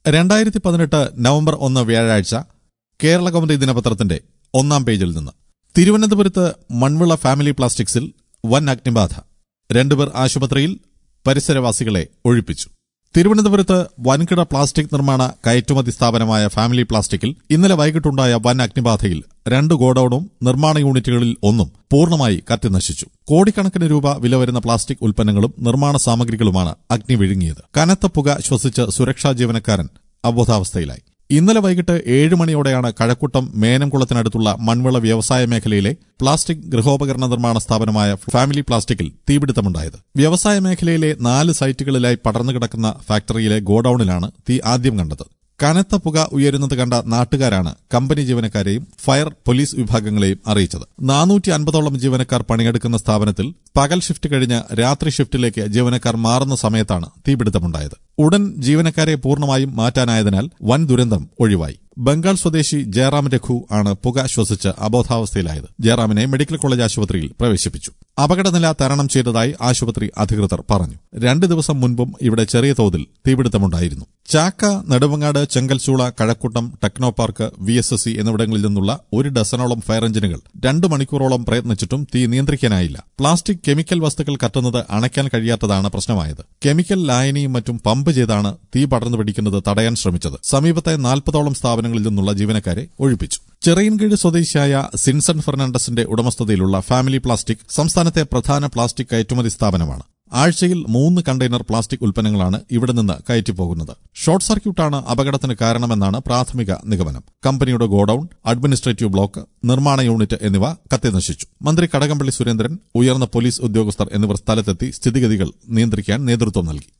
രണ്ടായിരത്തി പതിനെട്ട് നവംബർ ഒന്ന് വ്യാഴാഴ്ച കേരള കൗമുദി ദിനപത്രത്തിന്റെ ഒന്നാം പേജിൽ നിന്ന് തിരുവനന്തപുരത്ത് മൺവിള ഫാമിലി പ്ലാസ്റ്റിക്സിൽ വൻ അഗ്നിബാധ രണ്ടുപേർ ആശുപത്രിയിൽ പരിസരവാസികളെ ഒഴിപ്പിച്ചു തിരുവനന്തപുരത്ത് വൻകിട പ്ലാസ്റ്റിക് നിർമ്മാണ കയറ്റുമതി സ്ഥാപനമായ ഫാമിലി പ്ലാസ്റ്റിക്കിൽ ഇന്നലെ വൈകിട്ടുണ്ടായ വൻ അഗ്നിബാധയിൽ രണ്ട് ഗോഡൌണും നിർമ്മാണ യൂണിറ്റുകളിൽ ഒന്നും പൂർണ്ണമായി കത്തിനശിച്ചു കോടിക്കണക്കിന് രൂപ വില വരുന്ന പ്ലാസ്റ്റിക് ഉൽപ്പന്നങ്ങളും നിർമ്മാണ സാമഗ്രികളുമാണ് അഗ്നി വിഴുങ്ങിയത് കനത്ത പുക ശ്വസിച്ച് സുരക്ഷാ ജീവനക്കാരൻ അബോധാവസ്ഥയിലായി ഇന്നലെ വൈകിട്ട് ഏഴ് മണിയോടെയാണ് കഴക്കൂട്ടം മേനംകുളത്തിനടുത്തുള്ള മൺവിള വ്യവസായ മേഖലയിലെ പ്ലാസ്റ്റിക് ഗൃഹോപകരണ നിർമ്മാണ സ്ഥാപനമായ ഫാമിലി പ്ലാസ്റ്റിക്കിൽ തീപിടുത്തമുണ്ടായത് വ്യവസായ മേഖലയിലെ നാല് സൈറ്റുകളിലായി പടർന്നു കിടക്കുന്ന ഫാക്ടറിയിലെ ഗോഡൌണിലാണ് തീ ആദ്യം കണ്ടത് കനത്ത പുക ഉയരുന്നത് കണ്ട നാട്ടുകാരാണ് കമ്പനി ജീവനക്കാരെയും ഫയർ പോലീസ് വിഭാഗങ്ങളെയും അറിയിച്ചത് നാനൂറ്റി അൻപതോളം ജീവനക്കാർ പണിയെടുക്കുന്ന സ്ഥാപനത്തിൽ പകൽ ഷിഫ്റ്റ് കഴിഞ്ഞ് രാത്രി ഷിഫ്റ്റിലേക്ക് ജീവനക്കാർ മാറുന്ന സമയത്താണ് തീപിടുത്തമുണ്ടായത് ഉടൻ ജീവനക്കാരെ പൂർണ്ണമായും മാറ്റാനായതിനാൽ വൻ ദുരന്തം ഒഴിവായി ബംഗാൾ സ്വദേശി ജയറാം രഘു ആണ് പുക ശ്വസിച്ച് അബോധാവസ്ഥയിലായത് ജയറാമിനെ മെഡിക്കൽ കോളേജ് ആശുപത്രിയിൽ പ്രവേശിപ്പിച്ചു അപകടനില തരണം ചെയ്തതായി ആശുപത്രി അധികൃതർ പറഞ്ഞു രണ്ട് ദിവസം മുൻപും ഇവിടെ ചെറിയ തോതിൽ തീപിടുത്തമുണ്ടായിരുന്നു Chakka Nedumangad Chenkalchoola Kazhakoottam Techno Park V S S C എന്നിവിടങ്ങളിൽ നിന്നുള്ള ഒരു ഡസനോളം ഫയർ എഞ്ചിനുകൾ രണ്ട് മണിക്കൂറോളം പ്രയത്നിച്ചിട്ടും തീ നിയന്ത്രിക്കാനായില്ല പ്ലാസ്റ്റിക് കെമിക്കൽ വസ്തുക്കൾ കത്തുന്നത് അണയ്ക്കാൻ കഴിയാത്തതാണ് പ്രശ്നമായത് കെമിക്കൽ ലായനിയും മറ്റും പമ്പ് ചെയ്താണ് തീ പടർന്നു പിടിക്കുന്നത് തടയാൻ ശ്രമിച്ചത് സമീപത്തെ നാൽപ്പതോളം സ്ഥാപനങ്ങളിൽ നിന്നുള്ള ജീവനക്കാരെ ഒഴിപ്പിച്ചു ചെറിയൻകീഴ് സ്വദേശിയായ സിൻസൺ ഫെർണാണ്ടസിന്റെ ഉടമസ്ഥതയിലുള്ള ഫാമിലി പ്ലാസ്റ്റിക് സംസ്ഥാനത്തെ പ്രധാന പ്ലാസ്റ്റിക് കയറ്റുമതി സ്ഥാപനമാണ് ആഴ്ചയിൽ മൂന്ന് കണ്ടെയ്നർ പ്ലാസ്റ്റിക് ഉൽപ്പന്നങ്ങളാണ് ഇവിടെ നിന്ന് കയറ്റിപ്പോകുന്നത് ഷോർട്ട് സർക്യൂട്ടാണ് അപകടത്തിന് കാരണമെന്നാണ് പ്രാഥമിക നിഗമനം കമ്പനിയുടെ ഗോഡൌൺ അഡ്മിനിസ്ട്രേറ്റീവ് ബ്ലോക്ക് നിർമ്മാണ യൂണിറ്റ് എന്നിവ കത്തിനശിച്ചു മന്ത്രി കടകംപള്ളി സുരേന്ദ്രൻ ഉയർന്ന പോലീസ് ഉദ്യോഗസ്ഥർ എന്നിവർ സ്ഥലത്തെത്തി സ്ഥിതിഗതികൾ നിയന്ത്രിക്കാൻ നേതൃത്വം നൽകി